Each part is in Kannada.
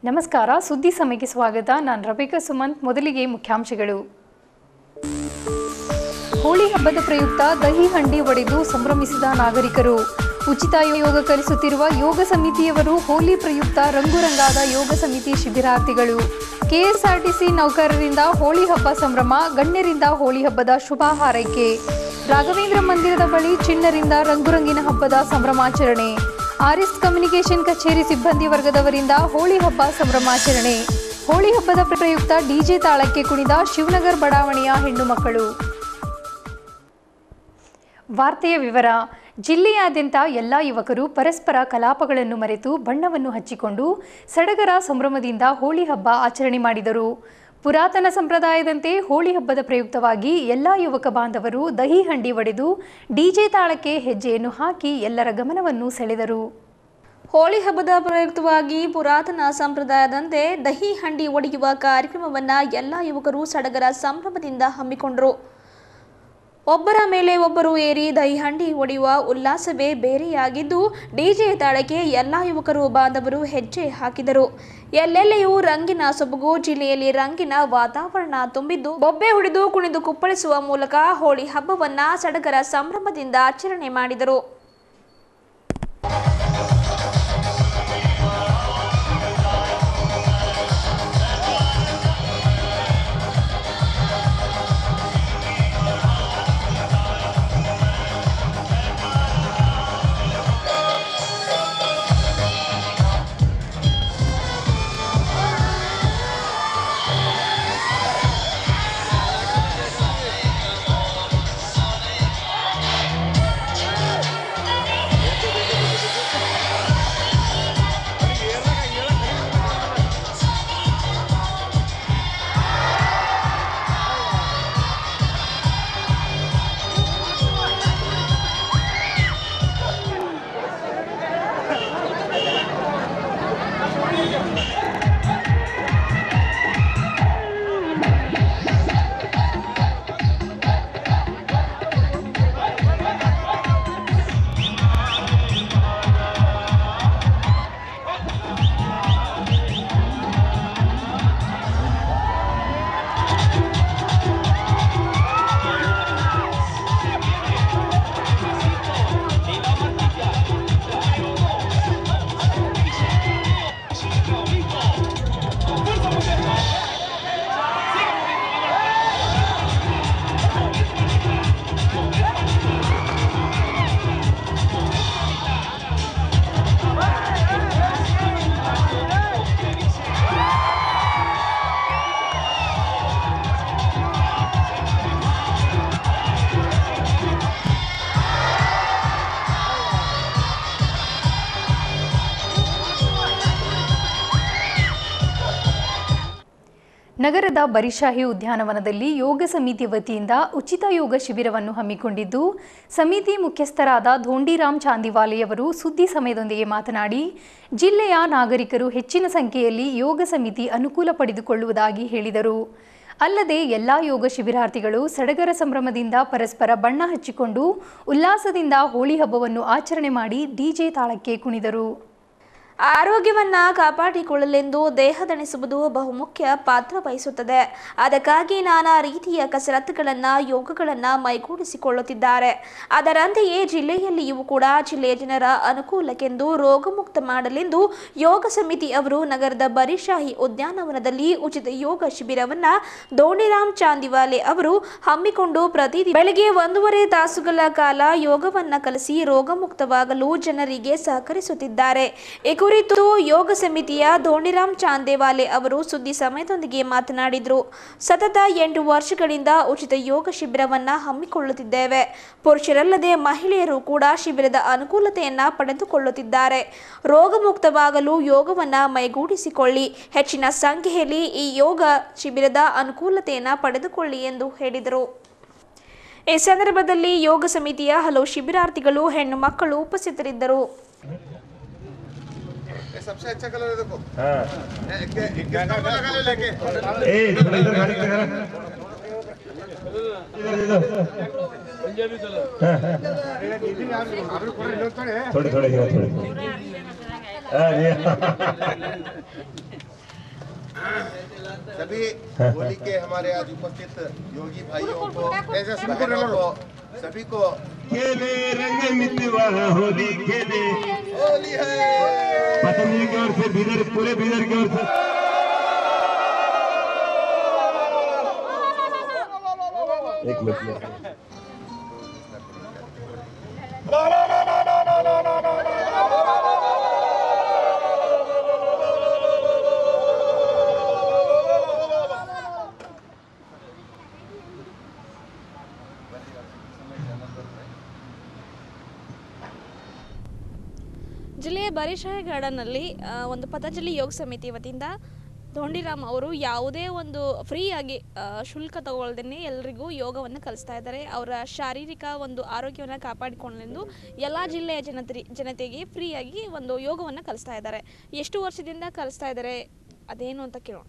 ನಮಸ್ಕಾರ ಸುದ್ದಿ ಸಮಯಕ್ಕೆ ಸ್ವಾಗತ ನಾನು ರಬಿಕಾ ಸುಮಂತ್ ಮೊದಲಿಗೆ ಮುಖ್ಯಾಂಶಗಳು ಹೋಳಿ ಹಬ್ಬದ ಪ್ರಯುಕ್ತ ದಹಿ ಹಂಡಿ ಒಡೆದು ಸಂಭ್ರಮಿಸಿದ ನಾಗರಿಕರು ಉಚಿತ ಯೋಗ ಕಲಿಸುತ್ತಿರುವ ಯೋಗ ಸಮಿತಿಯವರು ಹೋಲಿ ಪ್ರಯುಕ್ತ ರಂಗುರಂಗಾದ ಯೋಗ ಸಮಿತಿ ಶಿಬಿರಾರ್ಥಿಗಳು ಕೆಎಸ್ಆರ್ಟಿಸಿ ನೌಕರರಿಂದ ಹೋಳಿ ಹಬ್ಬ ಸಂಭ್ರಮ ಗಣ್ಯರಿಂದ ಹೋಳಿ ಹಬ್ಬದ ಶುಭ ಹಾರೈಕೆ ರಾಘವೇಂದ್ರ ಮಂದಿರದ ಬಳಿ ಚಿಣ್ಣರಿಂದ ರಂಗುರಂಗಿನ ಹಬ್ಬದ ಸಂಭ್ರಮಾಚರಣೆ ಆರ್ಎಸ್ ಕಮ್ಯುನಿಕೇಷನ್ ಕಚೇರಿ ಸಿಬ್ಬಂದಿ ವರ್ಗದವರಿಂದ ಹೋಳಿ ಹಬ್ಬ ಸಂಭ್ರಮಾಚರಣೆ ಹೋಳಿ ಹಬ್ಬದ ಪ್ರಯುಕ್ತ ಡಿಜೆ ತಾಳಕ್ಕೆ ಕುಣಿದ ಶಿವನಗರ್ ಬಡಾವಣೆಯ ಹೆಣ್ಣು ಮಕ್ಕಳು ವಾರ್ತೆಯ ವಿವರ ಜಿಲ್ಲೆಯಾದ್ಯಂತ ಎಲ್ಲ ಯುವಕರು ಪರಸ್ಪರ ಕಲಾಪಗಳನ್ನು ಮರೆತು ಬಣ್ಣವನ್ನು ಹಚ್ಚಿಕೊಂಡು ಸಡಗರ ಸಂಭ್ರಮದಿಂದ ಹೋಳಿ ಹಬ್ಬ ಆಚರಣೆ ಮಾಡಿದರು ಪುರಾತನ ಸಂಪ್ರದಾಯದಂತೆ ಹೋಳಿ ಹಬ್ಬದ ಪ್ರಯುಕ್ತವಾಗಿ ಎಲ್ಲ ಯುವಕ ಬಾಂಧವರು ದಹಿ ಹಂಡಿ ಒಡೆದು ಡಿಜೆ ತಾಳಕ್ಕೆ ಹೆಜ್ಜೆಯನ್ನು ಹಾಕಿ ಎಲ್ಲರ ಗಮನವನ್ನು ಸೆಳೆದರು ಹೋಳಿ ಹಬ್ಬದ ಪ್ರಯುಕ್ತವಾಗಿ ಪುರಾತನ ಸಂಪ್ರದಾಯದಂತೆ ದಹಿ ಹಂಡಿ ಒಡೆಯುವ ಕಾರ್ಯಕ್ರಮವನ್ನ ಎಲ್ಲ ಯುವಕರು ಸಡಗರ ಸಂಭ್ರಮದಿಂದ ಹಮ್ಮಿಕೊಂಡರು ಒಬ್ಬರ ಮೇಲೆ ಒಬ್ಬರು ಏರಿ ದಹಿ ಹಂಡಿ ಒಡೆಯುವ ಉಲ್ಲಾಸವೇ ಬೇರೆಯಾಗಿದ್ದು ಡಿಜೆ ತಾಳಕ್ಕೆ ಎಲ್ಲ ಯುವಕರು ಬಾಂಧವರು ಹೆಜ್ಜೆ ಹಾಕಿದರು ಎಲ್ಲೆಲ್ಲೆಯೂ ರಂಗಿನ ಸೊಬಗು ಜಿಲ್ಲೆಯಲ್ಲಿ ರಂಗಿನ ವಾತಾವರಣ ತುಂಬಿದ್ದು ಬೊಬ್ಬೆ ಹೊಡೆದು ಕುಣಿದು ಕುಪ್ಪಳಿಸುವ ಮೂಲಕ ಹೋಳಿ ಹಬ್ಬವನ್ನ ಸಡಗರ ಸಂಭ್ರಮದಿಂದ ಆಚರಣೆ ಮಾಡಿದರು ನಗರದ ಬರಿಶಾಹಿ ಉದ್ಯಾನವನದಲ್ಲಿ ಯೋಗ ಸಮಿತಿ ವತಿಯಿಂದ ಉಚಿತ ಯೋಗ ಶಿಬಿರವನ್ನು ಹಮ್ಮಿಕೊಂಡಿದ್ದು ಸಮಿತಿ ಮುಖ್ಯಸ್ಥರಾದ ಧೋಂಡಿರಾಮ್ ಚಾಂದಿವಾಲೆಯವರು ಸುದ್ದಿ ಸಮಯದೊಂದಿಗೆ ಮಾತನಾಡಿ ಜಿಲ್ಲೆಯ ನಾಗರಿಕರು ಹೆಚ್ಚಿನ ಸಂಖ್ಯೆಯಲ್ಲಿ ಯೋಗ ಸಮಿತಿ ಅನುಕೂಲ ಪಡೆದುಕೊಳ್ಳುವುದಾಗಿ ಹೇಳಿದರು ಅಲ್ಲದೆ ಎಲ್ಲ ಯೋಗ ಶಿಬಿರಾರ್ಥಿಗಳು ಸಡಗರ ಸಂಭ್ರಮದಿಂದ ಪರಸ್ಪರ ಬಣ್ಣ ಹಚ್ಚಿಕೊಂಡು ಉಲ್ಲಾಸದಿಂದ ಹೋಳಿ ಹಬ್ಬವನ್ನು ಆಚರಣೆ ಮಾಡಿ ಡಿಜೆ ತಾಳಕ್ಕೆ ಕುಣಿದರು ಆರೋಗ್ಯವನ್ನ ಕಾಪಾಡಿಕೊಳ್ಳಲೆಂದು ದೇಹದಣಿಸುವುದು ಬಹುಮುಖ್ಯ ಪಾತ್ರ ವಹಿಸುತ್ತದೆ ಅದಕ್ಕಾಗಿ ನಾನಾ ರೀತಿಯ ಕಸರತ್ತುಗಳನ್ನ ಯೋಗಗಳನ್ನ ಮೈಗೂಡಿಸಿಕೊಳ್ಳುತ್ತಿದ್ದಾರೆ ಅದರಂತೆಯೇ ಜಿಲ್ಲೆಯಲ್ಲಿಯೂ ಕೂಡ ಜಿಲ್ಲೆಯ ಜನರ ಅನುಕೂಲಕ್ಕೆಂದು ರೋಗಮುಕ್ತ ಮಾಡಲೆಂದು ಯೋಗ ಸಮಿತಿ ಅವರು ನಗರದ ಬರಿಶಾಹಿ ಉದ್ಯಾನವನದಲ್ಲಿ ಉಚಿತ ಯೋಗ ಶಿಬಿರವನ್ನ ದೋಣಿರಾಮ್ ಚಾಂದಿವಾಲೆ ಅವರು ಹಮ್ಮಿಕೊಂಡು ಪ್ರತಿದಿನ ಬೆಳಗ್ಗೆ ಒಂದೂವರೆ ತಾಸುಗಳ ಕಾಲ ಯೋಗವನ್ನ ಕಲಿಸಿ ರೋಗಮುಕ್ತವಾಗಲು ಜನರಿಗೆ ಸಹಕರಿಸುತ್ತಿದ್ದಾರೆ ಈ ಕುರಿತು ಯೋಗ ಸಮಿತಿಯ ದೋಣಿರಾಮ್ ಚಾಂದೇವಾಲೆ ಅವರು ಸುದ್ದಿ ಸಮಯದೊಂದಿಗೆ ಮಾತನಾಡಿದರು ಸತತ ಎಂಟು ವರ್ಷಗಳಿಂದ ಉಚಿತ ಯೋಗ ಶಿಬಿರವನ್ನ ಹಮ್ಮಿಕೊಳ್ಳುತ್ತಿದ್ದೇವೆ ಪುರುಷರಲ್ಲದೆ ಮಹಿಳೆಯರು ಕೂಡ ಶಿಬಿರದ ಅನುಕೂಲತೆಯನ್ನ ಪಡೆದುಕೊಳ್ಳುತ್ತಿದ್ದಾರೆ ರೋಗಮುಕ್ತವಾಗಲು ಯೋಗವನ್ನ ಮೈಗೂಡಿಸಿಕೊಳ್ಳಿ ಹೆಚ್ಚಿನ ಸಂಖ್ಯೆಯಲ್ಲಿ ಈ ಯೋಗ ಶಿಬಿರದ ಅನುಕೂಲತೆಯನ್ನ ಪಡೆದುಕೊಳ್ಳಿ ಎಂದು ಹೇಳಿದರು ಈ ಸಂದರ್ಭದಲ್ಲಿ ಯೋಗ ಸಮಿತಿಯ ಹಲವು ಶಿಬಿರಾರ್ಥಿಗಳು ಹೆಣ್ಣು ಮಕ್ಕಳು ಉಪಸ್ಥಿತರಿದ್ದರು ये सबसे अच्छा कलर है देखो हाँ ए- कि- किसका कलर कलर लेके ए इधर इधर गाड़ी इधर इधर इधर हाँ, हाँ। थोड़े थोड़े इधर थोड़े हाँ, ये सभी होली के हमारे आज उपस्थित योगी भाइयों को बहनों को सभी को खेले रंग मितवा होली खेले होली है पतंजलि की ओर से बीदर पूरे बीदर की ओर से एक मिनट ಜಿಲ್ಲೆಯ ಬರಿಶಾಹಿ ಗಾರ್ಡನ್ನಲ್ಲಿ ಆ, ಒಂದು ಪತಂಜಲಿ ಯೋಗ ಸಮಿತಿ ವತಿಯಿಂದ ಧೋಂಡಿರಾಮ್ ಅವರು ಯಾವುದೇ ಒಂದು ಫ್ರೀಯಾಗಿ ಆ, ಶುಲ್ಕ ತಗೊಳ್ದೇ ಎಲ್ರಿಗೂ ಯೋಗವನ್ನು ಕಲಿಸ್ತಾ ಇದ್ದಾರೆ ಅವರ ಶಾರೀರಿಕ ಒಂದು ಆರೋಗ್ಯವನ್ನು ಕಾಪಾಡಿಕೊಳ್ಳಲೆಂದು ಎಲ್ಲ ಜಿಲ್ಲೆಯ ಜನತೆ ಜನತೆಗೆ ಫ್ರೀಯಾಗಿ ಒಂದು ಯೋಗವನ್ನು ಕಲಿಸ್ತಾ ಇದ್ದಾರೆ ಎಷ್ಟು ವರ್ಷದಿಂದ ಕಲಿಸ್ತಾ ಇದ್ದಾರೆ ಅದೇನು ಅಂತ ಕೇಳೋಣ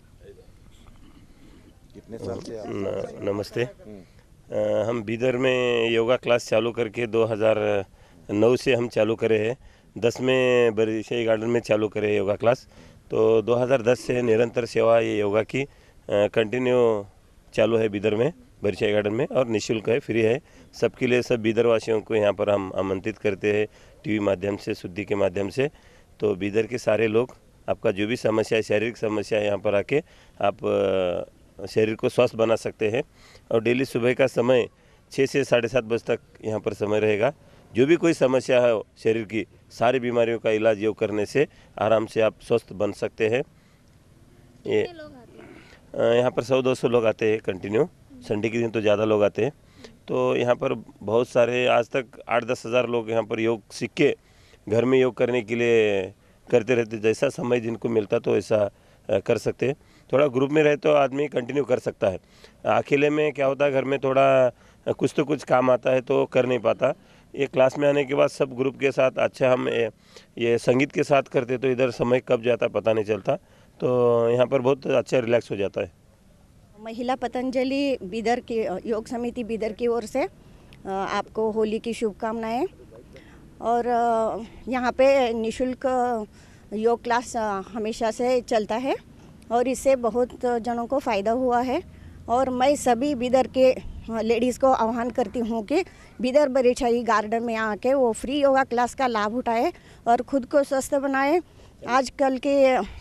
कितने साल से आप न- नमस्ते अ, हम बीदर में योगा क्लास चालू करके 2009 से हम चालू करे हैं दस में बरिशाही गार्डन में चालू करे हैं योगा क्लास तो 2010 से निरंतर सेवा ये योगा की कंटिन्यू चालू है बीदर में बरिशाही गार्डन में और निशुल्क है फ्री है सबके लिए सब बीदर वासियों को यहाँ पर हम आमंत्रित करते हैं टीवी माध्यम से शुद्धि के माध्यम से तो बीदर के सारे लोग आपका जो भी समस्या है शारीरिक समस्या है यहाँ पर आके आप अ, शरीर को स्वस्थ बना सकते हैं और डेली सुबह का समय छः से साढ़े सात बजे तक यहाँ पर समय रहेगा जो भी कोई समस्या है शरीर की सारी बीमारियों का इलाज योग करने से आराम से आप स्वस्थ बन सकते हैं ये अ, यहाँ पर सौ दो सौ लोग आते हैं कंटिन्यू संडे के दिन तो ज़्यादा लोग आते हैं तो यहाँ पर बहुत सारे आज तक आठ दस हज़ार लोग यहाँ पर योग सीख के घर में योग करने के लिए करते रहते जैसा समय जिनको मिलता तो ऐसा अ, कर सकते हैं थोड़ा ग्रुप में रहे तो आदमी कंटिन्यू कर सकता है अकेले में क्या होता है घर में थोड़ा अ, कुछ तो कुछ काम आता है तो कर नहीं पाता ये क्लास में आने के बाद सब ग्रुप के साथ अच्छा हम ये, ये संगीत के साथ करते तो इधर समय कब जाता पता नहीं चलता तो यहाँ पर बहुत अच्छा रिलैक्स हो जाता है महिला पतंजलि बीदर की योग समिति बीदर की ओर से अ, आपको होली की शुभकामनाएं और अ, यहाँ पे निशुल्क योग क्लास अ, हमेशा से चलता है और इससे बहुत जनों को फ़ायदा हुआ है और मैं सभी बीदर के अ, लेडीज़ को आह्वान करती हूँ कि बीदर बरेछाई गार्डन में आके वो फ्री योगा क्लास का लाभ उठाए और खुद को स्वस्थ बनाए आजकल के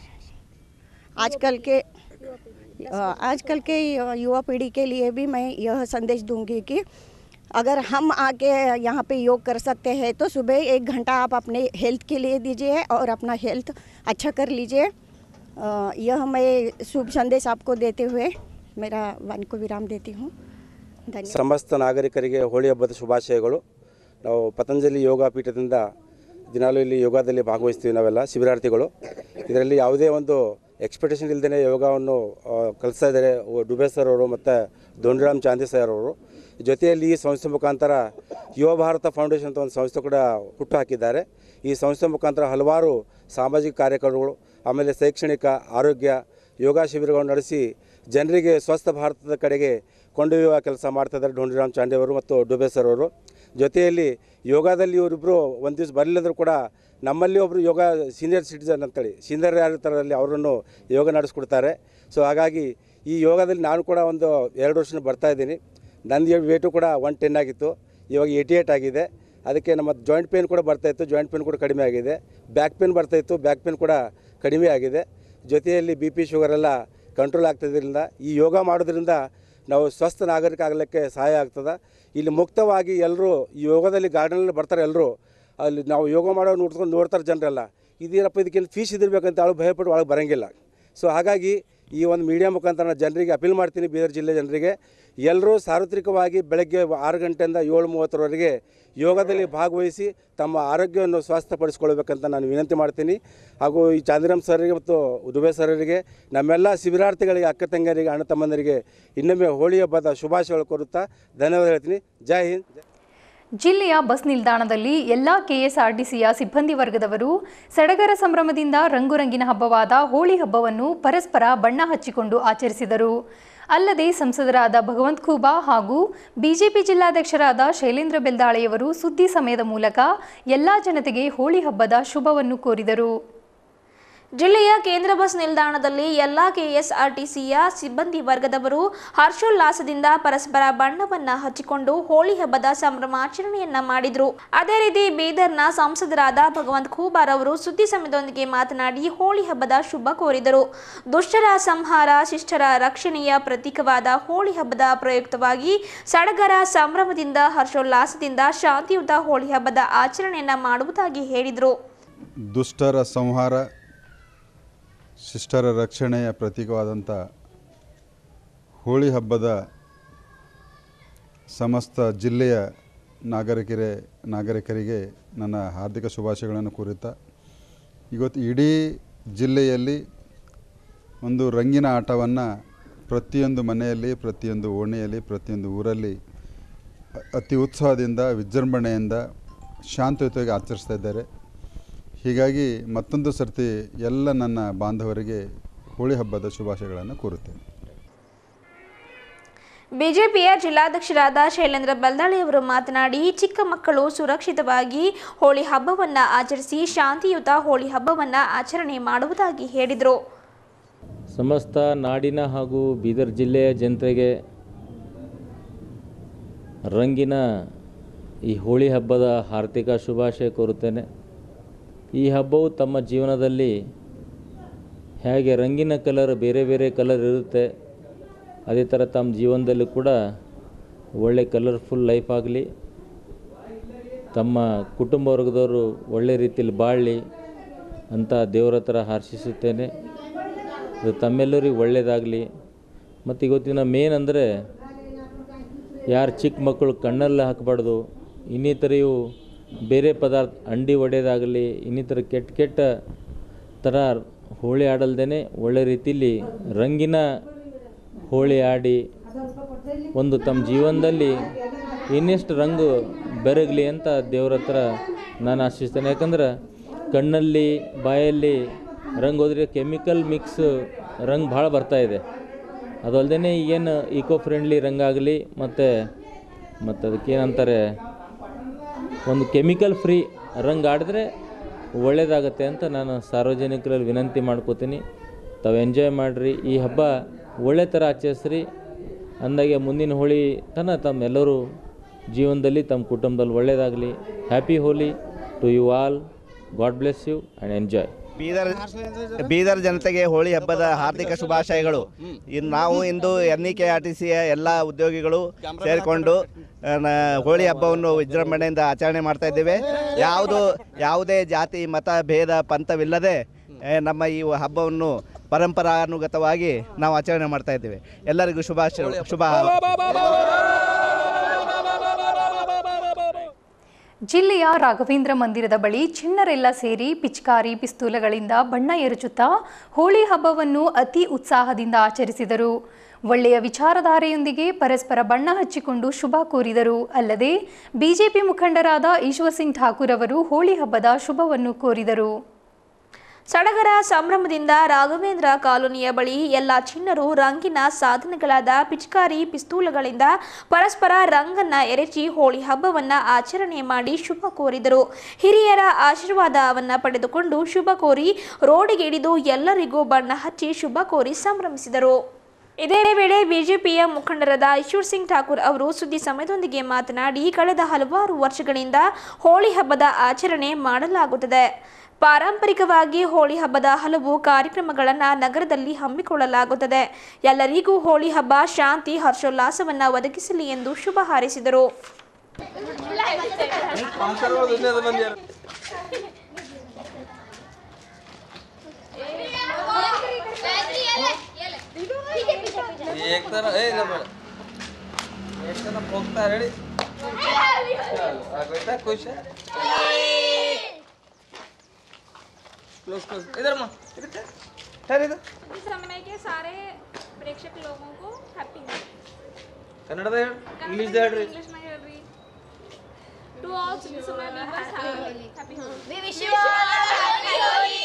आजकल के अ, आजकल के युवा पीढ़ी के लिए भी मैं यह संदेश दूंगी कि अगर हम आके यहाँ पे योग कर सकते हैं तो सुबह एक घंटा आप अपने हेल्थ के लिए दीजिए और अपना हेल्थ अच्छा कर लीजिए अ, यह मैं शुभ संदेश आपको देते हुए मेरा वाणी को विराम देती हूँ धन्यवाद ಸಮಸ್ತ ನಾಗರಿಕರಿಗೆ ಹೋಳಿ ಹಬ್ಬದ ಶುಭಾಶಯಗಳು ನಾವು ಪತಂಜಲಿ ಯೋಗ ಪೀಠದಿಂದ ದಿನಾಲೂ ಇಲ್ಲಿ ಯೋಗದಲ್ಲಿ ಭಾಗವಹಿಸ್ತೀವಿ ನಾವೆಲ್ಲ ಶಿಬಿರಾರ್ಥಿಗಳು ಇದರಲ್ಲಿ ಯಾವುದೇ ಒಂದು ಎಕ್ಸ್ಪೆಕ್ಟೇಷನ್ ಇಲ್ಲದೇ ಯೋಗವನ್ನು ಆ, ಕಲಿಸ್ತಾ ಇದ್ದಾರೆ ಡುಬೆ ಸರ್ ಅವರು ಮತ್ತು ದೊಂಡಿರಾಮ್ ಚಾಂದಿ ಸರ್ ಅವರು ಜೊತೆಯಲ್ಲಿ ಈ ಸಂಸ್ಥೆ ಮುಖಾಂತರ ಯುವ ಭಾರತ ಫೌಂಡೇಶನ್ ಅಂತ ಒಂದು ಸಂಸ್ಥೆ ಕೂಡ ಹುಟ್ಟು ಹಾಕಿದ್ದಾರೆ ಈ ಸಂಸ್ಥೆ ಮುಖಾಂತರ ಹಲವಾರು ಸಾಮಾಜಿಕ ಕಾರ್ಯಕ್ರಮಗಳು ಆಮೇಲೆ ಶೈಕ್ಷಣಿಕ ಆರೋಗ್ಯ ಯೋಗ ಶಿಬಿರಗಳನ್ನು ನಡೆಸಿ ಜನರಿಗೆ ಸ್ವಸ್ಥ ಭಾರತದ ಕಡೆಗೆ ಕೊಂಡೊಯ್ಯುವ ಕೆಲಸ ಮಾಡ್ತಿದ್ದಾರೆ ಡೋಂಡಿರಾಮ್ ಚಾಂಡೆ ಅವರು ಮತ್ತು ಡುಬೆ ಸರ್ ಅವರು ಜೊತೆಯಲ್ಲಿ ಯೋಗದಲ್ಲಿ ಇವರಿಬ್ಬರು ಒಂದು ದಿವಸ ಬರಲಿಲ್ಲದರೂ ಕೂಡ ನಮ್ಮಲ್ಲಿ ಒಬ್ಬರು ಯೋಗ ಸೀನಿಯರ್ ಸಿಟಿಸನ್ ಅಂತೇಳಿ ಸೀನಿಯರ್ ಯಾರು ಇರ್ತಾರಲ್ಲಿ ಅವರನ್ನು ಯೋಗ ನಡೆಸ್ಕೊಡ್ತಾರೆ ಸೊ ಹಾಗಾಗಿ ಈ ಯೋಗದಲ್ಲಿ ನಾನು ಕೂಡ ಒಂದು ಎರಡು ವರ್ಷ ಬರ್ತಾ ಇದ್ದೀನಿ ನನ್ನ ವೇಟು ಕೂಡ ಒನ್ ಟೆನ್ ಆಗಿತ್ತು ಇವಾಗ ಏಯ್ಟಿ ಏಯ್ಟ್ ಆಗಿದೆ ಅದಕ್ಕೆ ನಮ್ಮ ಜಾಯಿಂಟ್ ಪೇನ್ ಕೂಡ ಬರ್ತಾಯಿತ್ತು ಜಾಯಿಂಟ್ ಪೇನ್ ಕೂಡ ಕಡಿಮೆ ಆಗಿದೆ ಬ್ಯಾಕ್ ಪೇನ್ ಬರ್ತಾಯಿತ್ತು ಬ್ಯಾಕ್ ಪೇನ್ ಕೂಡ ಕಡಿಮೆ ಆಗಿದೆ ಜೊತೆಯಲ್ಲಿ ಬಿ ಪಿ ಶುಗರ್ ಎಲ್ಲ ಕಂಟ್ರೋಲ್ ಆಗ್ತದ್ರಿಂದ ಈ ಯೋಗ ಮಾಡೋದ್ರಿಂದ ನಾವು ಸ್ವಸ್ಥ ನಾಗರಿಕ ಆಗಲಿಕ್ಕೆ ಸಹಾಯ ಆಗ್ತದೆ ಇಲ್ಲಿ ಮುಕ್ತವಾಗಿ ಎಲ್ಲರೂ ಈ ಯೋಗದಲ್ಲಿ ಗಾರ್ಡನಲ್ಲಿ ಬರ್ತಾರೆ ಎಲ್ಲರೂ ಅಲ್ಲಿ ನಾವು ಯೋಗ ಮಾಡೋ ನೋಡ್ಕೊಂಡು ನೋಡ್ತಾರೆ ಜನರೆಲ್ಲ ಇದೇನಪ್ಪ ಇದಕ್ಕೇನು ಫೀಸ್ ಇದಿರ್ಬೇಕಂತ ಅವಳು ಭಯಪಟ್ಟು ಒಳಗೆ ಬರೋಂಗಿಲ್ಲ ಸೊ ಹಾಗಾಗಿ ಈ ಒಂದು ಮೀಡಿಯಾ ಮುಖಾಂತರ ನಾನು ಜನರಿಗೆ ಅಪೀಲ್ ಮಾಡ್ತೀನಿ ಬೀದರ್ ಜಿಲ್ಲೆ ಜನರಿಗೆ ಎಲ್ಲರೂ ಸಾರ್ವತ್ರಿಕವಾಗಿ ಬೆಳಗ್ಗೆ ಆರು ಗಂಟೆಯಿಂದ ಏಳು ಮೂವತ್ತರವರೆಗೆ ಯೋಗದಲ್ಲಿ ಭಾಗವಹಿಸಿ ತಮ್ಮ ಆರೋಗ್ಯವನ್ನು ಸ್ವಾಸ್ಥ್ಯಪಡಿಸ್ಕೊಳ್ಬೇಕಂತ ನಾನು ವಿನಂತಿ ಮಾಡ್ತೀನಿ ಹಾಗೂ ಈ ಚಾಂದಿರಾಮ್ ಸರ್ರಿಗೆ ಮತ್ತು ದುಬೆ ಸರ್ರಿಗೆ ನಮ್ಮೆಲ್ಲ ಶಿಬಿರಾರ್ಥಿಗಳಿಗೆ ಅಕ್ಕ ತಂಗಿಯರಿಗೆ ಅಣ್ಣ ತಮ್ಮಂದರಿಗೆ ಇನ್ನೊಮ್ಮೆ ಹೋಳಿ ಹಬ್ಬದ ಶುಭಾಶಯಗಳು ಕೋರುತ್ತಾ ಧನ್ಯವಾದ ಹೇಳ್ತೀನಿ ಜೈ ಹಿಂದ್ ಜೈ ಜಿಲ್ಲೆಯ ಬಸ್ ನಿಲ್ದಾಣದಲ್ಲಿ ಎಲ್ಲ ಕೆಎಸ್ಆರ್ಟಿಸಿಯ ಸಿಬ್ಬಂದಿ ವರ್ಗದವರು ಸಡಗರ ಸಂಭ್ರಮದಿಂದ ರಂಗುರಂಗಿನ ಹಬ್ಬವಾದ ಹೋಳಿ ಹಬ್ಬವನ್ನು ಪರಸ್ಪರ ಬಣ್ಣ ಹಚ್ಚಿಕೊಂಡು ಆಚರಿಸಿದರು ಅಲ್ಲದೆ ಸಂಸದರಾದ ಭಗವಂತ್ ಖೂಬಾ ಹಾಗೂ ಬಿಜೆಪಿ ಜಿಲ್ಲಾಧ್ಯಕ್ಷರಾದ ಶೈಲೇಂದ್ರ ಬೆಲ್ದಾಳೆಯವರು ಸುದ್ದಿ ಸಮಯದ ಮೂಲಕ ಎಲ್ಲ ಜನತೆಗೆ ಹೋಳಿ ಹಬ್ಬದ ಶುಭವನ್ನು ಕೋರಿದರು ಜಿಲ್ಲೆಯ ಕೇಂದ್ರ ಬಸ್ ನಿಲ್ದಾಣದಲ್ಲಿ ಎಲ್ಲ ಕೆಎಸ್ಆರ್ಟಿಸಿಯ ಸಿಬ್ಬಂದಿ ವರ್ಗದವರು ಹರ್ಷೋಲ್ಲಾಸದಿಂದ ಪರಸ್ಪರ ಬಣ್ಣವನ್ನ ಹಚ್ಚಿಕೊಂಡು ಹೋಳಿ ಹಬ್ಬದ ಸಂಭ್ರಮಾಚರಣೆಯನ್ನ ಮಾಡಿದ್ರು ಅದೇ ರೀತಿ ಬೀದರ್ನ ಸಂಸದರಾದ ಭಗವಂತ್ ಖೂಬಾರ್ ಅವರು ಸುದ್ದಿ ಸಮಯದೊಂದಿಗೆ ಮಾತನಾಡಿ ಹೋಳಿ ಹಬ್ಬದ ಶುಭ ಕೋರಿದರು ದುಷ್ಟರ ಸಂಹಾರ ಶಿಷ್ಟರ ರಕ್ಷಣೆಯ ಪ್ರತೀಕವಾದ ಹೋಳಿ ಹಬ್ಬದ ಪ್ರಯುಕ್ತವಾಗಿ ಸಡಗರ ಸಂಭ್ರಮದಿಂದ ಹರ್ಷೋಲ್ಲಾಸದಿಂದ ಶಾಂತಿಯುತ ಹೋಳಿ ಹಬ್ಬದ ಆಚರಣೆಯನ್ನ ಮಾಡುವುದಾಗಿ ಹೇಳಿದರು ದುಷ್ಟರ ಸಂಹಾರ ಶಿಷ್ಟರ ರಕ್ಷಣೆಯ ಪ್ರತೀಕವಾದಂಥ ಹೋಳಿ ಹಬ್ಬದ ಸಮಸ್ತ ಜಿಲ್ಲೆಯ ನಾಗರಿಕರೇ ನಾಗರಿಕರಿಗೆ ನನ್ನ ಹಾರ್ದಿಕ ಶುಭಾಶಯಗಳನ್ನು ಕೋರುತ್ತಾ ಇವತ್ತು ಇಡೀ ಜಿಲ್ಲೆಯಲ್ಲಿ ಒಂದು ರಂಗಿನ ಆಟವನ್ನು ಪ್ರತಿಯೊಂದು ಮನೆಯಲ್ಲಿ ಪ್ರತಿಯೊಂದು ಓಣಿಯಲ್ಲಿ ಪ್ರತಿಯೊಂದು ಊರಲ್ಲಿ ಅ- ಅತಿ ಉತ್ಸಾಹದಿಂದ ವಿಜೃಂಭಣೆಯಿಂದ ಶಾಂತಿಯುತವಾಗಿ ಆಚರಿಸ್ತಾ ಇದ್ದಾರೆ ಹೀಗಾಗಿ ಮತ್ತೊಂದು ಸರ್ತಿ ಎಲ್ಲ ನನ್ನ ಬಾಂಧವರಿಗೆ ಹೋಳಿ ಹಬ್ಬದ ಶುಭಾಶಯಗಳನ್ನು ಕೋರುತ್ತೇನೆ ಬಿಜೆಪಿಯ ಜಿಲ್ಲಾಧ್ಯಕ್ಷರಾದ ಶೈಲೇಂದ್ರ ಬಲ್ದಾಳಿ ಅವರು ಮಾತನಾಡಿ ಚಿಕ್ಕ ಮಕ್ಕಳು ಸುರಕ್ಷಿತವಾಗಿ ಹೋಳಿ ಹಬ್ಬವನ್ನ ಆಚರಿಸಿ ಶಾಂತಿಯುತ ಹೋಳಿ ಹಬ್ಬವನ್ನ ಆಚರಣೆ ಮಾಡುವುದಾಗಿ ಹೇಳಿದರು ಸಮಸ್ತ ನಾಡಿನ ಹಾಗೂ ಬೀದರ್ ಜಿಲ್ಲೆಯ ಜನತೆಗೆ ರಂಗಿನ ಈ ಹೋಳಿ ಹಬ್ಬದ ಹಾರ್ದಿಕ ಶುಭಾಶಯ ಕೋರುತ್ತೇನೆ ಈ ಹಬ್ಬವು ತಮ್ಮ ಜೀವನದಲ್ಲಿ ಹೇಗೆ ರಂಗಿನ ಕಲರ್ ಬೇರೆ ಬೇರೆ ಕಲರ್ ಇರುತ್ತೆ ಅದೇ ಥರ ತಮ್ಮ ಜೀವನದಲ್ಲೂ ಕೂಡ ಒಳ್ಳೆ ಕಲರ್ಫುಲ್ ಲೈಫ್ ಆಗಲಿ ತಮ್ಮ ಕುಟುಂಬ ವರ್ಗದವರು ಒಳ್ಳೆ ರೀತಿಯಲ್ಲಿ ಬಾಳಲಿ ಅಂತ ದೇವರ ಹತ್ರ ಹಾರ್ಷಿಸುತ್ತೇನೆ ಇದು ತಮ್ಮೆಲ್ಲರಿಗೂ ಒಳ್ಳೆಯದಾಗಲಿ ಮತ್ತು ಇವತ್ತಿನ ಮೇನ್ ಅಂದರೆ ಯಾರು ಚಿಕ್ಕ ಮಕ್ಕಳು ಕಣ್ಣಲ್ಲಿ ಹಾಕಬಾರ್ದು ಇನ್ನಿತರೆಯು ಬೇರೆ ಪದಾರ್ಥ ಅಂಡಿ ಒಡೆಯೋದಾಗಲಿ ಇನ್ನಿತರ ಕೆಟ್ಟ ಕೆಟ್ಟ ಥರ ಹೋಳಿ ಆಡಲ್ದೇ ಒಳ್ಳೆ ರೀತಿಯಲ್ಲಿ ರಂಗಿನ ಹೋಳಿ ಆಡಿ ಒಂದು ತಮ್ಮ ಜೀವನದಲ್ಲಿ ಇನ್ನೆಷ್ಟು ರಂಗು ಬೆರಗಲಿ ಅಂತ ದೇವ್ರ ಹತ್ರ ನಾನು ಆಶಿಸ್ತೇನೆ ಯಾಕಂದ್ರೆ ಕಣ್ಣಲ್ಲಿ ಬಾಯಲ್ಲಿ ರಂಗ್ ಹೋದ್ರೆ ಕೆಮಿಕಲ್ ಮಿಕ್ಸ್ ರಂಗ್ ಭಾಳ ಬರ್ತಾ ಇದೆ ಅದು ಅಲ್ಲದೆ ಈಗೇನು ಈಕೋ ಫ್ರೆಂಡ್ಲಿ ರಂಗ್ ಆಗಲಿ ಮತ್ತು ಮತ್ತು ಅದಕ್ಕೇನಂತಾರೆ ಒಂದು ಕೆಮಿಕಲ್ ಫ್ರೀ ರಂಗ್ ಆಡಿದ್ರೆ ಒಳ್ಳೆಯದಾಗತ್ತೆ ಅಂತ ನಾನು ಸಾರ್ವಜನಿಕರಲ್ಲಿ ವಿನಂತಿ ಮಾಡ್ಕೋತೀನಿ ತಾವು ಎಂಜಾಯ್ ಮಾಡಿರಿ ಈ ಹಬ್ಬ ಒಳ್ಳೆ ಥರ ಆಚರಿಸ್ರಿ ಅಂದಾಗೆ ಮುಂದಿನ ಹೋಳಿ ತನ ತಮ್ಮೆಲ್ಲರೂ ಜೀವನದಲ್ಲಿ ತಮ್ಮ ಕುಟುಂಬದಲ್ಲಿ ಒಳ್ಳೆಯದಾಗಲಿ happy Holi to you all God bless you and enjoy Bidar Bidar ಜನತೆಗೆ ಹೋಳಿ ಹಬ್ಬದ ಹಾರ್ದಿಕ ಶುಭಾಶಯಗಳು ಇನ್ನು ನಾವು ಇಂದು N E K R T ಸಿಯ ಎಲ್ಲ ಉದ್ಯೋಗಿಗಳು ಸೇರಿಕೊಂಡು ಆ, ನ- ಹೋಳಿ ಹಬ್ಬವನ್ನು ವಿಜೃಂಭಣೆಯಿಂದ ಆಚರಣೆ ಮಾಡ್ತಾ ಇದ್ದೇವೆ ಯಾವುದು ಯಾವುದೇ ಜಾತಿ ಮತ ಭೇದ ಪಂಥವಿಲ್ಲದೆ ಆ, ನಮ್ಮ ಈ ಹಬ್ಬವನ್ನು ಪರಂಪರಾನುಗತವಾಗಿ ನಾವು ಆಚರಣೆ ಮಾಡ್ತಾ ಇದ್ದೇವೆ ಎಲ್ಲರಿಗೂ ಶುಭಾಶಯ ಶುಭ ಜಿಲ್ಲೆಯ ರಾಘವೇಂದ್ರ ಮಂದಿರದ ಬಳಿ ಚಿಣ್ಣರೆಲ್ಲ ಸೇರಿ ಪಿಚ್ಕಾರಿ ಪಿಸ್ತೂಲಗಳಿಂದ ಬಣ್ಣ ಎರಚುತ್ತಾ ಹೋಳಿ ಹಬ್ಬವನ್ನು ಅತಿ ಉತ್ಸಾಹದಿಂದ ಆಚರಿಸಿದರು ಒಳ್ಳೆಯ ವಿಚಾರಧಾರೆಯೊಂದಿಗೆ ಪರಸ್ಪರ ಬಣ್ಣ ಹಚ್ಚಿಕೊಂಡು ಶುಭ ಕೋರಿದರು ಅಲ್ಲದೆ ಬಿಜೆಪಿ ಮುಖಂಡರಾದ ಈಶ್ವರ್ ಸಿಂಗ್ ಠಾಕೂರ್ ಅವರು ಹೋಳಿ ಹಬ್ಬದ ಶುಭವನ್ನು ಕೋರಿದರು ಸಡಗರ ಸಂಭ್ರಮದಿಂದ ರಾಘವೇಂದ್ರ ಕಾಲೋನಿಯ ಬಳಿ ಎಲ್ಲ ಚಿಣ್ಣರು ರಂಗಿನ ಸಾಧನಗಳಾದ ಪಿಚಕಾರಿ ಪಿಸ್ತೂಲಗಳಿಂದ ಪರಸ್ಪರ ರಂಗನ್ನ ಎರಚಿ ಹೋಳಿ ಹಬ್ಬವನ್ನ ಆಚರಣೆ ಮಾಡಿ ಶುಭ ಕೋರಿದರು ಹಿರಿಯರ ಆಶೀರ್ವಾದವನ್ನ ಪಡೆದುಕೊಂಡು ಶುಭ ಕೋರಿ ರೋಡಿಗೆ ಇಳಿದು ಎಲ್ಲರಿಗೂ ಬಣ್ಣ ಹಚ್ಚಿ ಶುಭ ಕೋರಿ ಸಂಭ್ರಮಿಸಿದರು ಇದೇ ವೇಳೆ ಬಿಜೆಪಿಯ ಮುಖಂಡರಾದ ಈಶ್ವರ್ ಸಿಂಗ್ ಠಾಕೂರ್ ಅವರು ಸುದ್ದಿ ಸಮಯದೊಂದಿಗೆ ಮಾತನಾಡಿ ಕಳೆದ ಹಲವಾರು ವರ್ಷಗಳಿಂದ ಹೋಳಿ ಹಬ್ಬದ ಆಚರಣೆ ಮಾಡಲಾಗುತ್ತದೆ ಪಾರಂಪರಿಕವಾಗಿ ಹೋಳಿ ಹಬ್ಬದ ಹಲವು ಕಾರ್ಯಕ್ರಮಗಳನ್ನು ನಗರದಲ್ಲಿ ಹಮ್ಮಿಕೊಳ್ಳಲಾಗುತ್ತದೆ ಎಲ್ಲರಿಗೂ ಹೋಳಿ ಹಬ್ಬ ಶಾಂತಿ ಹರ್ಷೋಲ್ಲಾಸವನ್ನ ಒದಗಿಸಲಿ ಎಂದು ಶುಭ ಹಾರೈಸಿದರು एक तरह ए जबर एक तरह पोकता रेडी आगोता खुश है क्लोज क्लोज इधर मां इधर ठहर इधर इस समय के सारे प्रेक्षक लोगों को हैप्पी कन्नड़ दे इंग्लिश दे हेड इंग्लिश में हेळ ರೀ ಟು ಆಲ್ ಸಮಯ happy We wish you all a happy Holi.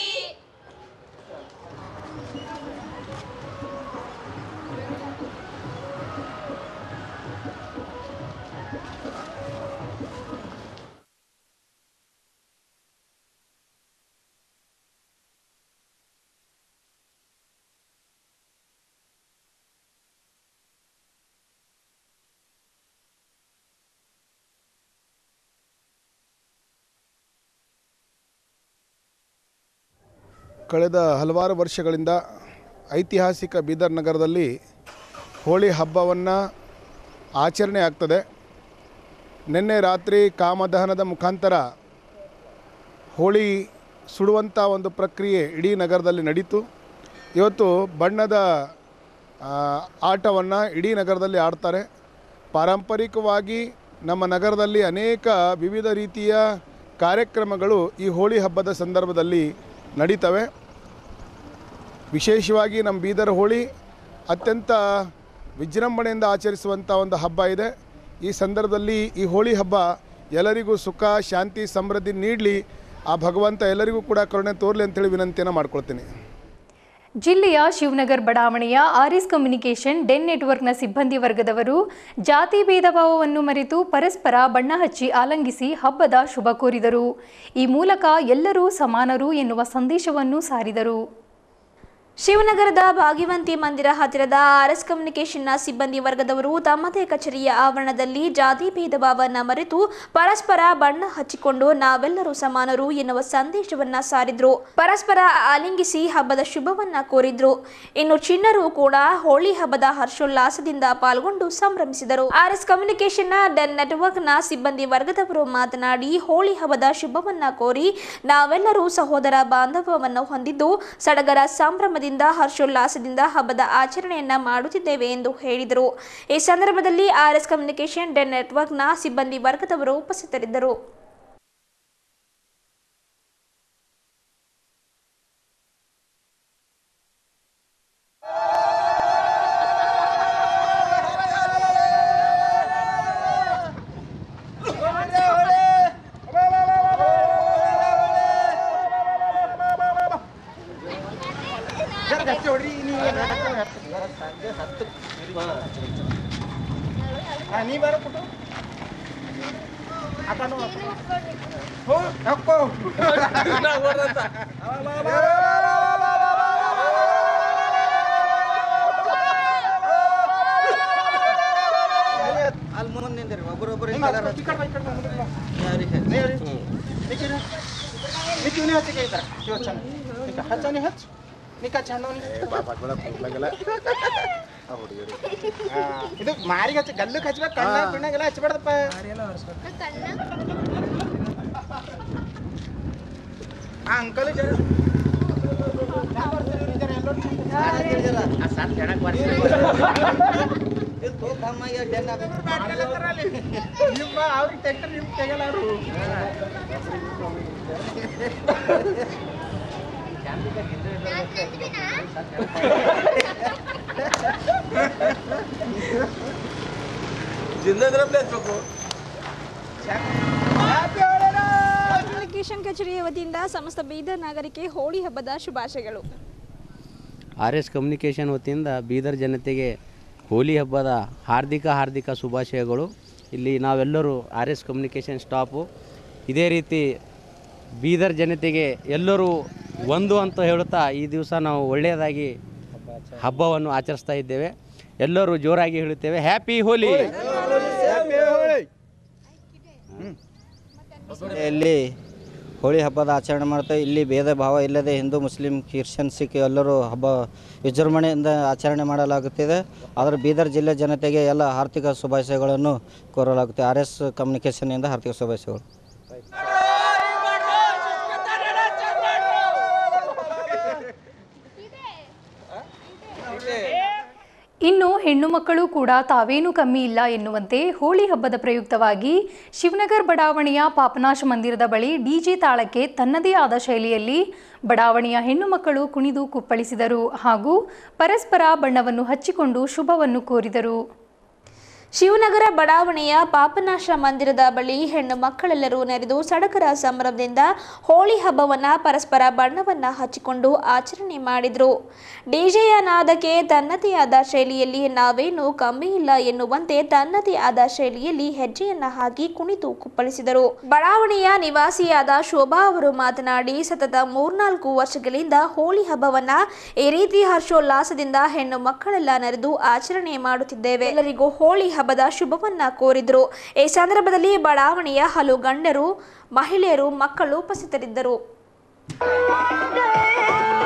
ಕಳೆದ ಹಲವಾರು ವರ್ಷಗಳಿಂದ ಐತಿಹಾಸಿಕ ಬೀದರ್ ನಗರದಲ್ಲಿ ಹೋಳಿ ಹಬ್ಬವನ್ನು ಆಚರಣೆ ಆಗ್ತದೆ ನಿನ್ನೆ ರಾತ್ರಿ ಕಾಮದಹನದ ಮುಖಾಂತರ ಹೋಳಿ ಸುಡುವಂಥ ಒಂದು ಪ್ರಕ್ರಿಯೆ ಇಡೀ ನಗರದಲ್ಲಿ ನಡೀತು ಇವತ್ತು ಬಣ್ಣದ ಆಟವನ್ನು ಇಡೀ ನಗರದಲ್ಲಿ ಆಡ್ತಾರೆ ಪಾರಂಪರಿಕವಾಗಿ ನಮ್ಮ ನಗರದಲ್ಲಿ ಅನೇಕ ವಿವಿಧ ರೀತಿಯ ಕಾರ್ಯಕ್ರಮಗಳು ಈ ಹೋಳಿ ಹಬ್ಬದ ಸಂದರ್ಭದಲ್ಲಿ ನಡೀತವೆ ವಿಶೇಷವಾಗಿ ನಮ್ಮ ಬೀದರ್ ಹೋಳಿ ಅತ್ಯಂತ ವಿಜೃಂಭಣೆಯಿಂದ ಆಚರಿಸುವಂಥ ಒಂದು ಹಬ್ಬ ಇದೆ ಈ ಸಂದರ್ಭದಲ್ಲಿ ಈ ಹೋಳಿ ಹಬ್ಬ ಎಲ್ಲರಿಗೂ ಸುಖ ಶಾಂತಿ ಸಮೃದ್ಧಿ ನೀಡಲಿ ಆ ಭಗವಂತ ಎಲ್ಲರಿಗೂ ಕೂಡ ಕರುಣೆ ತೋರಲಿ ಅಂತೇಳಿ ವಿನಂತಿಯನ್ನು ಮಾಡ್ಕೊಳ್ತೀನಿ ಜಿಲ್ಲೆಯ ಶಿವನಗರ್ ಬಡಾವಣೆಯ ಆರಿಸ್ ಕಮ್ಯುನಿಕೇಷನ್ ಡೆನ್ ನೆಟ್ವರ್ಕ್ನ ಸಿಬ್ಬಂದಿ ವರ್ಗದವರು ಜಾತಿ ಭೇದ ಭಾವವನ್ನು ಮರೆತು ಪರಸ್ಪರ ಬಣ್ಣ ಹಚ್ಚಿ ಆಲಂಗಿಸಿ ಹಬ್ಬದ ಶುಭ ಕೋರಿದರು ಈ ಮೂಲಕ ಎಲ್ಲರೂ ಸಮಾನರು ಎನ್ನುವ ಸಂದೇಶವನ್ನು ಸಾರಿದರು ಶಿವನಗರದ ಭಾಗ್ಯವಂತಿ ಮಂದಿರ ಹತ್ತಿರದ ಆರ್ಎಸ್ ಕಮ್ಯುನಿಕೇಷನ್ನ ಸಿಬ್ಬಂದಿ ವರ್ಗದವರು ತಮ್ಮದೇ ಕಚೇರಿಯ ಆವರಣದಲ್ಲಿ ಜಾತಿ ಭೇದ ಭಾವನ ಮರೆತು ಪರಸ್ಪರ ಬಣ್ಣ ಹಚ್ಚಿಕೊಂಡು ನಾವೆಲ್ಲರೂ ಸಮಾನರು ಎನ್ನುವ ಸಂದೇಶವನ್ನ ಸಾರಿದ್ರು ಪರಸ್ಪರ ಆಲಿಂಗಿಸಿ ಹಬ್ಬದ ಶುಭವನ್ನ ಕೋರಿದ್ರು ಇನ್ನು ಚಿಣ್ಣರು ಕೂಡ ಹೋಳಿ ಹಬ್ಬದ ಹರ್ಷೋಲ್ಲಾಸದಿಂದ ಪಾಲ್ಗೊಂಡು ಸಂಭ್ರಮಿಸಿದರು ಆರ್ಎಸ್ ಕಮ್ಯುನಿಕೇಷನ್ನ ಡೆನ್ ನೆಟ್ವರ್ಕ್ನ ಸಿಬ್ಬಂದಿ ವರ್ಗದವರು ಮಾತನಾಡಿ ಹೋಳಿ ಹಬ್ಬದ ಶುಭವನ್ನ ಕೋರಿ ನಾವೆಲ್ಲರೂ ಸಹೋದರ ಬಾಂಧವ್ಯವನ್ನು ಹೊಂದಿದ್ದು ಸಡಗರ ಸಂಭ್ರಮದಿಂದ ಹರ್ಷೋಲ್ಲಾಸದಿಂದ ಹಬ್ಬದ ಆಚರಣೆಯನ್ನ ಮಾಡುತ್ತಿದ್ದೇವೆ ಎಂದು ಹೇಳಿದರು ಈ ಸಂದರ್ಭದಲ್ಲಿ ಆರ್ಎಸ್ ಕಮ್ಯುನಿಕೇಷನ್ ಡೆನ್ ನೆಟ್ವರ್ಕ್ನ ಸಿಬ್ಬಂದಿ ವರ್ಗದವರು ಉಪಸ್ಥಿತರಿದ್ದರು ನೀ ಬರ ಪುಟ್ಟು ಹಾಕೊಂಡು ಹೋ ಹಾಕೋ ಅಲ್ಲಿ ಮುಂದೆ ನಿಂದಿರಿ ಒಬ್ಬರೊಬ್ಬರು ನಿಕ್ಕಿವ್ನಿ ಹಚ್ಚಿಗೆ ಐತರ ಇವತ್ತು ಚಂದ ನಿಕ್ಕ ಹಚ್ಚನಿ ಹಚ್ಚ ನಿಕ್ಕ ಚಂದವನಿ ಇದು ಮಾರಿಗೆ ಹಚ್ಚಿ ಗಲ್ಲಕ್ಕೆ ಹಚ್ಬೇಕು ಕಣ್ಣ ಪಿಣ್ಣಗೆಲ್ಲ ಹಚ್ಬಾರ್ದಪ್ಪ ಆ ಅಂಕಲ್ ಜರ ನಿಮ್ಮ ಅವ್ರಿಗೆ ತೆಗ್ದ್ರೆ ನಿಮ್ಗೆ ತೆಗಲ್ಲ ಅವರು ಕಮ್ಯುನಿಕೇಷನ್ ಕಚೇರಿಯ ವತಿಯಿಂದ ಸಮಸ್ತ ಬೀದರ್ ನಾಗರಿಕೆ ಹೋಳಿ ಹಬ್ಬದ ಶುಭಾಶಯಗಳು ಆರ್ ಎಸ್ ಕಮ್ಯುನಿಕೇಷನ್ ವತಿಯಿಂದ ಬೀದರ್ ಜನತೆಗೆ ಹೋಲಿ ಹಬ್ಬದ ಹಾರ್ದಿಕ ಹಾರ್ದಿಕ ಶುಭಾಶಯಗಳು ಇಲ್ಲಿ ನಾವೆಲ್ಲರೂ ಆರ್ ಎಸ್ ಕಮ್ಯುನಿಕೇಷನ್ ಸ್ಟಾಫು ಇದೇ ರೀತಿ ಬೀದರ್ ಜನತೆಗೆ ಎಲ್ಲರೂ ಒಂದು ಅಂತ ಹೇಳುತ್ತಾ ಈ ದಿವಸ ನಾವು ಒಳ್ಳೆಯದಾಗಿ ಹಬ್ಬವನ್ನು ಆಚರಿಸ್ತಾ ಇದ್ದೇವೆ ಎಲ್ಲರೂ ಜೋರಾಗಿ ಹೇಳುತ್ತೇವೆ ಹ್ಯಾಪಿ ಹೋಲಿ ಇಲ್ಲಿ ಹೋಳಿ ಹಬ್ಬದ ಆಚರಣೆ ಮಾಡ್ತೇವೆ ಇಲ್ಲಿ ಭೇದ ಭಾವ ಇಲ್ಲದೆ ಹಿಂದೂ ಮುಸ್ಲಿಂ ಕ್ರಿಶ್ಚಿಯನ್ ಸಿಖ್ ಎಲ್ಲರೂ ಹಬ್ಬ ವಿಜೃಂಭಣೆಯಿಂದ ಆಚರಣೆ ಮಾಡಲಾಗುತ್ತಿದೆ ಆದರೆ ಬೀದರ್ ಜಿಲ್ಲೆ ಜನತೆಗೆ ಎಲ್ಲ ಆರ್ಥಿಕ ಶುಭಾಶಯಗಳನ್ನು ಕೋರಲಾಗುತ್ತೆ ಆರ್ ಎಸ್ ಕಮ್ಯುನಿಕೇಷನ್ನಿಂದ ಆರ್ಥಿಕ ಶುಭಾಶಯಗಳು ಇನ್ನು ಹೆಣ್ಣು ಮಕ್ಕಳು ಕೂಡ ತಾವೇನೂ ಕಮ್ಮಿ ಇಲ್ಲ ಎನ್ನುವಂತೆ ಹೋಳಿ ಹಬ್ಬದ ಪ್ರಯುಕ್ತವಾಗಿ ಶಿವನಗರ್ ಬಡಾವಣೆಯ ಪಾಪನಾಶ ಮಂದಿರದ ಬಳಿ ಡಿಜೆ ತಾಳಕ್ಕೆ ತನ್ನದೇ ಆದ ಶೈಲಿಯಲ್ಲಿ ಬಡಾವಣೆಯ ಹೆಣ್ಣು ಮಕ್ಕಳು ಕುಣಿದು ಕುಪ್ಪಳಿಸಿದರು ಹಾಗೂ ಪರಸ್ಪರ ಬಣ್ಣವನ್ನು ಹಚ್ಚಿಕೊಂಡು ಶುಭವನ್ನು ಕೋರಿದರು ಶಿವನಗರ ಬಡಾವಣೆಯ ಪಾಪನಾಶ ಮಂದಿರದ ಬಳಿ ಹೆಣ್ಣು ಮಕ್ಕಳೆಲ್ಲರೂ ನೆರೆದು ಸಡಗರ ಸಂಭ್ರಮದಿಂದ ಹೋಳಿ ಹಬ್ಬವನ್ನ ಪರಸ್ಪರ ಬಣ್ಣವನ್ನ ಹಚ್ಚಿಕೊಂಡು ಆಚರಣೆ ಮಾಡಿದ್ರು ಡಿಜೆಯ ನಾದಕ್ಕೆ ತನ್ನದೇ ಆದ ಶೈಲಿಯಲ್ಲಿ ನಾವೇನು ಕಮ್ಮಿ ಇಲ್ಲ ಎನ್ನುವಂತೆ ತನ್ನದೇ ಆದ ಶೈಲಿಯಲ್ಲಿ ಹೆಜ್ಜೆಯನ್ನ ಹಾಕಿ ಕುಣಿದು ಕುಪ್ಪಳಿಸಿದರು ಬಡಾವಣೆಯ ನಿವಾಸಿಯಾದ ಶೋಭಾ ಅವರು ಮಾತನಾಡಿ ಸತತ ಮೂರ್ನಾಲ್ಕು ವರ್ಷಗಳಿಂದ ಹೋಳಿ ಹಬ್ಬವನ್ನ ಈ ರೀತಿ ಹರ್ಷೋಲ್ಲಾಸದಿಂದ ಹೆಣ್ಣು ಮಕ್ಕಳೆಲ್ಲ ನೆರೆದು ಆಚರಣೆ ಮಾಡುತ್ತಿದ್ದೇವೆ ಎಲ್ಲರಿಗೂ ಹೋಳಿ ಹಬ್ಬದ ಶುಭವನ್ನ ಕೋರಿದ್ರು ಈ ಸಂದರ್ಭದಲ್ಲಿ ಬಡಾವಣೆಯ ಹಲವು ಗಣ್ಯರು ಮಹಿಳೆಯರು ಮಕ್ಕಳು ಉಪಸ್ಥಿತರಿದ್ದರು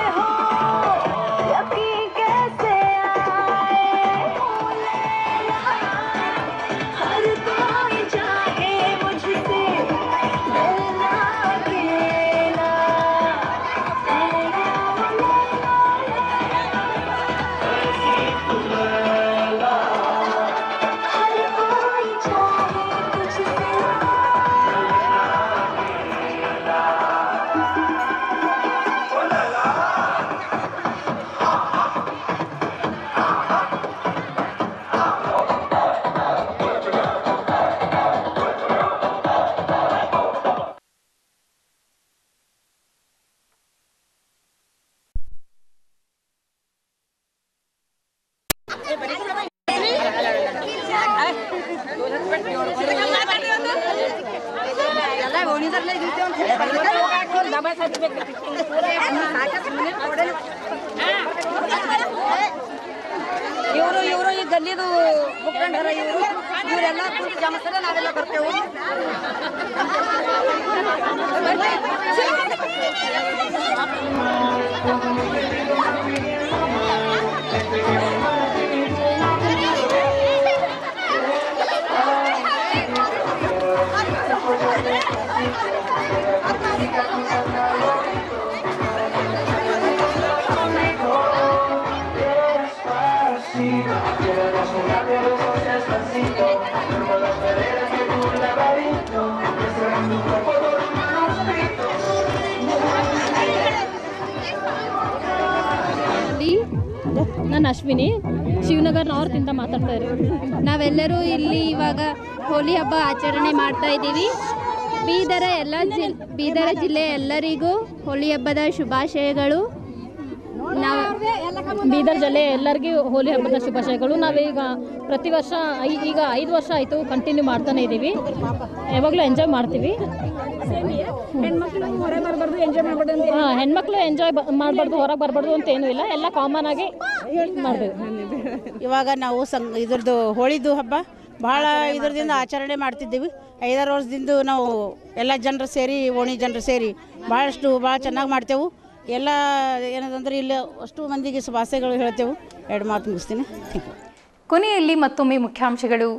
ಇವರು ಇವರು ಈ ಗಲ್ಲಿದು ಮುಖಂಡರ ಇವರು ಇವರೆಲ್ಲ ಕುಂತು ಜಮಸರೆ ನಾವೆಲ್ಲ ಬರ್ತೇವೆ ನಾನು ಅಶ್ವಿನಿ ಶಿವನಗರ್ ನಾರ್ತಿಂದ ಮಾತಾಡ್ತಾ ಇರೋದು ನಾವೆಲ್ಲರೂ ಇಲ್ಲಿ ಇವಾಗ ಹೋಲಿ ಹಬ್ಬ ಆಚರಣೆ ಮಾಡ್ತಾ ಇದ್ದೀವಿ ಬೀದರ ಎಲ್ಲ ಜಿಲ್ ಬೀದರ ಜಿಲ್ಲೆ ಎಲ್ಲರಿಗೂ ಹೋಲಿ ಹಬ್ಬದ ಶುಭಾಶಯಗಳು ನಾವು ಬೀದರ್ ಜಿಲ್ಲೆ ಎಲ್ಲರಿಗೂ ಹೋಲಿ ಹಬ್ಬದ ಶುಭಾಶಯಗಳು ನಾವೀಗ ಪ್ರತಿ ವರ್ಷ ಐ- ಈಗ ಐದು ವರ್ಷ ಆಯಿತು ಕಂಟಿನ್ಯೂ ಮಾಡ್ತಾನೆ ಇದ್ದೀವಿ ಯಾವಾಗಲೂ ಎಂಜಾಯ್ ಮಾಡ್ತೀವಿ ಹಾಂ ಹೆಣ್ಮಕ್ಳು ಎಂಜಾಯ್ ಮಾಡಬಾರ್ದು ಹೊರಗೆ ಬರಬಾರ್ದು ಅಂತ ಏನೂ ಇಲ್ಲ ಎಲ್ಲ ಕಾಮನ್ ಆಗಿ ಮಾಡಬೇಕು ಇವಾಗ ನಾವು ಸಂಗ್ ಇದ್ರದ್ದು ಹೋಳಿದು ಹಬ್ಬ ಭಾಳ ಇದ್ರದಿಂದ ಆಚರಣೆ ಮಾಡ್ತಿದ್ದೀವಿ ಐದಾರು ವರ್ಷದಿಂದ ನಾವು ಎಲ್ಲ ಜನರು ಸೇರಿ ಓಣಿ ಜನರು ಸೇರಿ ಭಾಳಷ್ಟು ಭಾಳ ಚೆನ್ನಾಗಿ ಮಾಡ್ತೇವೆ ಎಲ್ಲ ಏನದಂದ್ರೆ ಇಲ್ಲಿ ಅಷ್ಟು ಮಂದಿಗೆ ಶುಭಾಶಯಗಳು ಹೇಳ್ತೇವೆ ಎರಡು ಮಾತು ಮುಗಿಸ್ತೀನಿ ಕೊನೆಯಲ್ಲಿ ಮತ್ತೊಮ್ಮೆ ಮುಖ್ಯಾಂಶಗಳು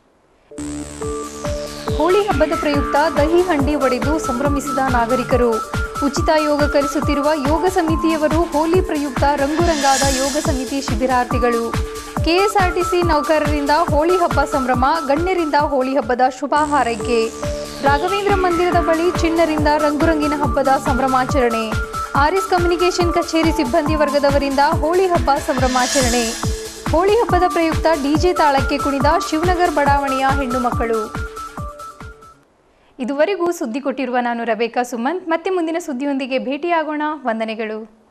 ಹೋಳಿ ಹಬ್ಬದ ಪ್ರಯುಕ್ತ ದಹಿ ಹಂಡಿ ಒಡೆದು ಸಂಭ್ರಮಿಸಿದ ನಾಗರಿಕರು ಉಚಿತ ಯೋಗ ಕಲಿಸುತ್ತಿರುವ ಯೋಗ ಸಮಿತಿಯವರು ಹೋಲಿ ಪ್ರಯುಕ್ತ ರಂಗುರಂಗಾದ ಯೋಗ ಸಮಿತಿ ಶಿಬಿರಾರ್ಥಿಗಳು ಕೆಎಸ್ಆರ್ಟಿಸಿ ನೌಕರರಿಂದ ಹೋಳಿ ಹಬ್ಬ ಸಂಭ್ರಮ ಗಣ್ಯರಿಂದ ಹೋಳಿ ಹಬ್ಬದ ಶುಭ ಹಾರೈಕೆ ರಾಘವೇಂದ್ರ ಮಂದಿರದ ಬಳಿ ಚಿಣ್ಣರಿಂದ ರಂಗುರಂಗಿನ ಹಬ್ಬದ ಸಂಭ್ರಮಾಚರಣೆ ಆರ್ಎಸ್ ಕಮ್ಯುನಿಕೇಷನ್ ಕಚೇರಿ ಸಿಬ್ಬಂದಿ ವರ್ಗದವರಿಂದ ಹೋಳಿ ಹಬ್ಬ ಸಂಭ್ರಮಾಚರಣೆ ಹೋಳಿ ಹಬ್ಬದ ಪ್ರಯುಕ್ತ ಡಿಜೆ ತಾಳಕ್ಕೆ ಕುಣಿದ ಶಿವನಗರ್ ಬಡಾವಣೆಯ ಹೆಣ್ಣು ಮಕ್ಕಳು ಇದುವರೆಗೂ ಸುದ್ದಿ ಕೊಟ್ಟಿರುವ ನಾನು ರಬೇಕಾ ಸುಮಂತ್ ಮತ್ತೆ ಮುಂದಿನ ಸುದ್ದಿಯೊಂದಿಗೆ ಭೇಟಿಯಾಗೋಣ ವಂದನೆಗಳು